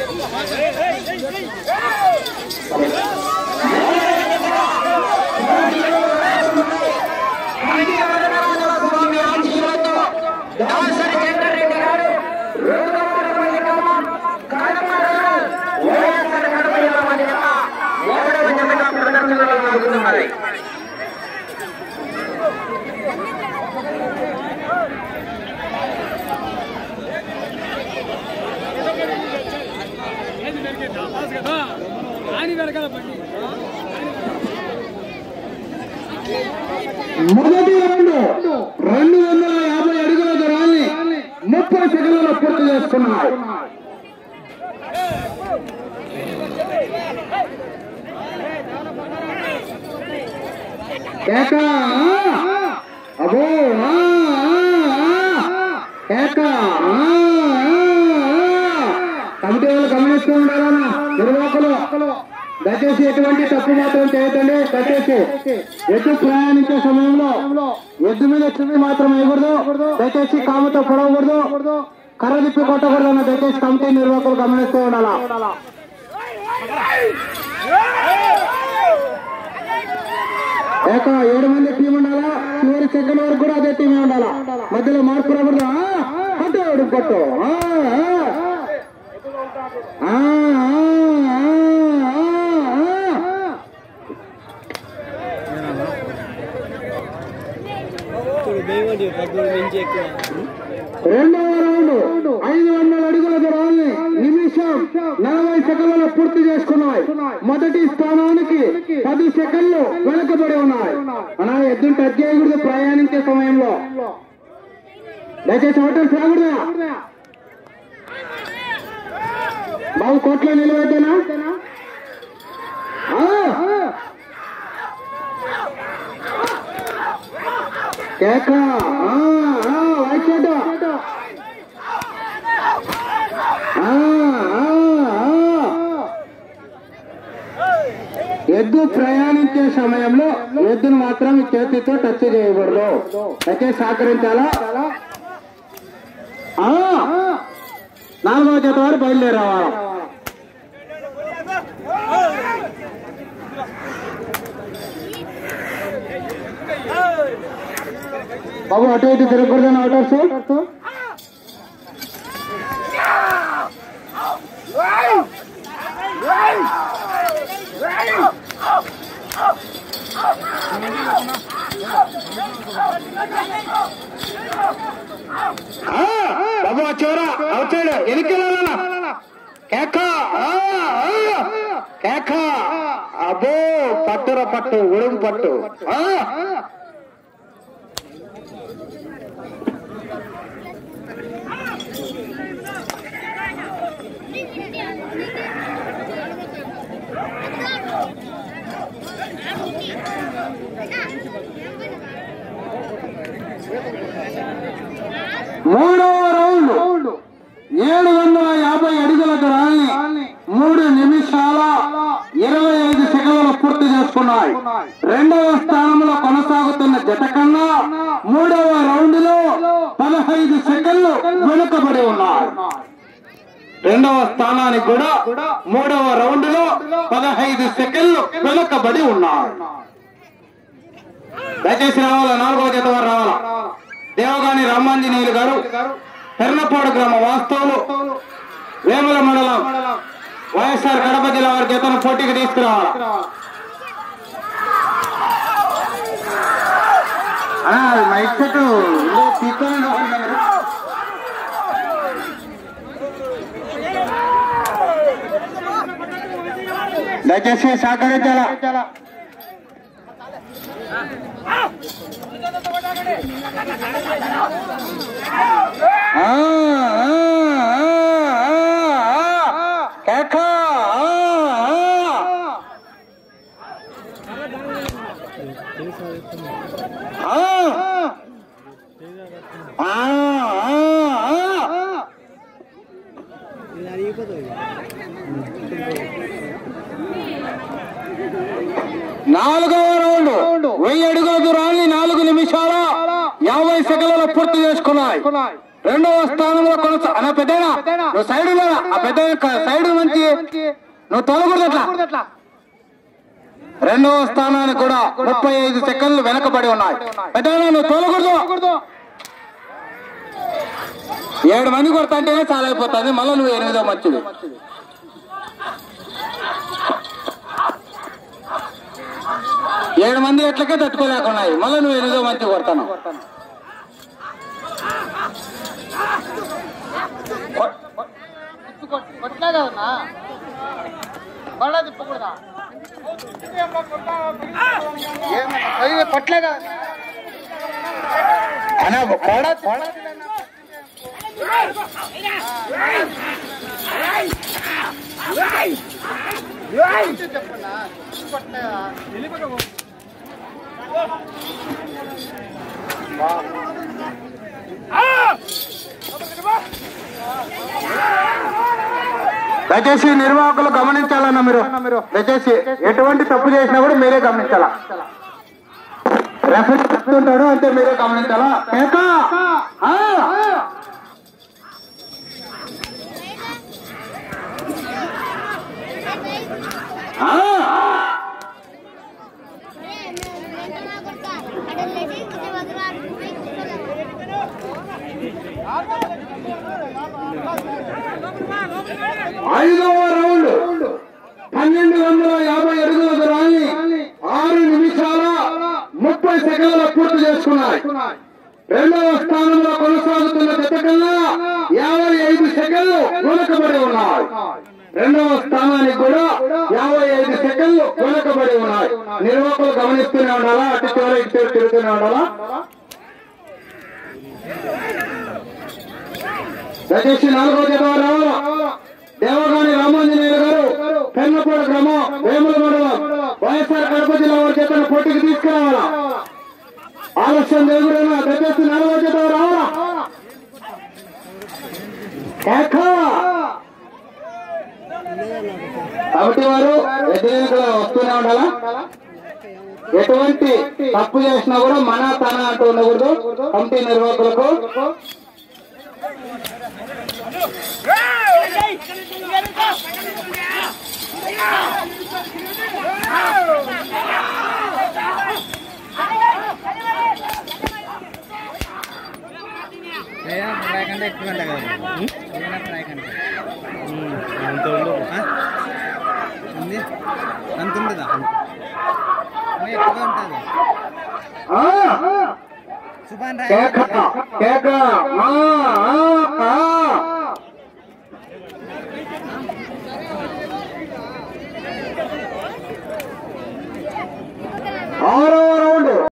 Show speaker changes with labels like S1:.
S1: దాసరి చంద్రరెడ్డి గారు రోడ్డుపల్లి గ్రామం కడప మండలం వైఎస్ఆర్ కడప జిల్లా మధ్య ఏడవ జతగా ప్రదర్శనలో సాగుతున్నది
S2: ఆని వెనకాల బండి
S3: మొదటి రౌండ్ రెండు వందల యాభై అడుగుల దూరాన్ని ముప్పై సెకండ్లలో పూర్తి చేసుకున్నాయి కేక అబో ఆ, ఆ, ఆ, కేక ఆ, ఆ, ఆ. కమిటీ వాళ్ళు గమనిస్తూ ఉండాలన్నా నిర్వాహకులు దయచేసి ఎటువంటి తప్పు మాత్రం చేయకండి దయచేసి ఎద్దు ప్రయాణించే సమయంలో ఎద్దు మీద చువి మాత్రం వేయకూడదు దయచేసి కామతో పొడవకూడదు కర్ర తిప్పి కొట్టకూడదు అన్న దయచేసి కమిటీ నిర్వాహకులు గమనిస్తూ ఉండాలా ఏక ఏడు మంది టీం ఉండాలా చివరి సెకండ్ వరకు కూడా అదే టీమే ఉండాలా మధ్యలో మార్పు రాకూడదు ఆ, కొట్టు ఏడు కొట్టు ఆ, ఆ. ఆ, ఆ, ఆ, ఆ, ఆ. రెండవ రౌండ్ ఐదు వందల అడుగుల దూరాన్ని నిమిషం నలభై సెకండ్లలో పూర్తి చేసుకున్నాయి మొదటి స్థానానికి పది సెకండ్లు వెనుకబడి ఉన్నాయి మన ఎద్దును టచ్ చేయకూడదు ప్రయాణించే సమయంలో దయచేసి హోటల్స్ రాకూడదా బాబు కోట్లో నిలబెట్టేనా ఆ, ఆ. కేక ఆ, ఆ, వైట్ షర్ట్. ఆ, ఆ, ఆ. ఎద్దు ప్రయాణించే సమయంలో ఎద్దును మాత్రం ఈ చేతితో టచ్ చేయకూడదు అయితే సహకరించాలా ఆ, నాలుగవ జత వారు బయలుదేరావా బాబు అటు ఇటు తిరగకూడదని ఆటోస్ బాబు వచ్చారా వచ్చాడు ఎనికెళ్ళాలన్నా కేక ఆ, ఆ, కేక అబ్బో పట్టుర పట్టు ఉడుం పట్టు ఆ, మూడవ రౌండ్ ఏడు వందల యాభై అడుగుల దూరాన్ని మూడు నిమిషాల ఇరవై ఐదు సెకండ్లు పూర్తి చేసుకున్నాయి రెండవ స్థానంలో కొనసాగుతున్న జత కన్నా మూడవ రౌండ్ లో పదహైదు సెకండ్లు వెనుకబడి ఉన్నాయి రెండవ స్థానానికి కూడా మూడవ రౌండ్ లో పదహైదు సెకండ్లు వెనుకబడి ఉన్నాయి దయచేసి రావాలా నాలుగవ జత వారు రావాలా దేవగాని రామాంజనేయులు గారు పెర్నపాడు గ్రామ వాస్తవులు వేముల మండలం వైఎస్ఆర్ కడప జిల్లా వారి జతను పోటీకి తీసుకురావాలి అన్నా, అది మైక్ సెట్ ఇల్లు తీసుకొని రావాలి కదా. దయచేసి సహకరించాలా ఆ, ఆ, ఆ, ఆ, ఆ. కేక, ఆ, ఆ. ఆ. ఆ, ఆ, ఆ. నాలుగవ రౌండ్ వెయ్యి అడుగుల దూరాన్ని నాలుగు నిమిషాల యాభై సెకండ్లలో పూర్తి చేసుకున్నాయి రెండవ స్థానంలో కొనసా అన్న పెద్దనా నువ్వు సైడ్ లేదా ఆ పెద్ద సైడ్ నుంచి నువ్వు తొలగూడదు అట్లా రెండవ స్థానానికి కూడా ముప్పై ఐదు సెకండ్లు వెనకబడి ఉన్నాయి పెద్దనా నువ్వు తోలకూడదు ఏడు మంది కొడతాంటేనే చాలా అయిపోతుంది మళ్ళీ నువ్వు ఎనిమిదో మంచిది ఏడు మంది ఎట్లకే తట్టుకోలేకున్నాయి మళ్ళీ నువ్వు ఎనిమిదో మంచి కొడతాను
S2: కొట్లే కదన్నా మళ్ళా తిప్పకూడదా ఏమన్నా కొట్లే కదా
S3: అన్నా, కొడ-
S2: చెప్పన్నా కొట్లే
S3: దయచేసి నిర్వాహకులు గమనించాలన్న మీరు దయచేసి ఎటువంటి తప్పు చేసినా కూడా మీరే గమనించాలా రెఫరీ చెప్తుంటాడు అంటే మీరే గమనించాలా కేక! ఆ! ఆ! ఐదవ రౌండ్ పన్నెండు వందల యాభై అడుగుల దూరాన్ని ఆరు నిమిషాల ముప్పై సెకండ్ల పూర్తి చేసుకున్నాయి రెండవ స్థానంలో కొనసాగుతున్న జత కన్నా యాభై ఐదు సెకండ్లు వెనుకబడి ఉన్నాయి రెండవ స్థానానికి కూడా యాభై ఐదు సెకండ్లు వెనుకబడి ఉన్నాయి నిర్వాహకులు గమనిస్తూనే ఉండాలా అటు చివర ఇటు చివర తిరుగుతూనే ఉండాలా దయచేసి నాలుగో జత వారు రావాలా దేవగాని రామాంజనేయులు గారు పెన్నపూడ గ్రామం వేముల మండలం వైఎస్ఆర్ కడప జిల్లా వారి చేతను పోటీకి తీసుకురావాలా ఆలస్యం దేవుడైనా దయచేసి నాలుగో జత వారు రావాలా కేక! కాబట్టి వారు ఎదురెనుకలు వస్తూనే ఉండాలా ఎటువంటి తప్పు చేసినా కూడా మన తన అంటూ ఉండకూడదు కమిటీ నిర్వాహకులకు
S2: కంటే ఎక్కువ అంట కదా అంత ఉండు ఉంది అంత ఉండదా ఎక్కువ ఉంటుంది
S3: ఆ!
S2: సుభాన్
S3: కేక కేక ఆ, ఆ,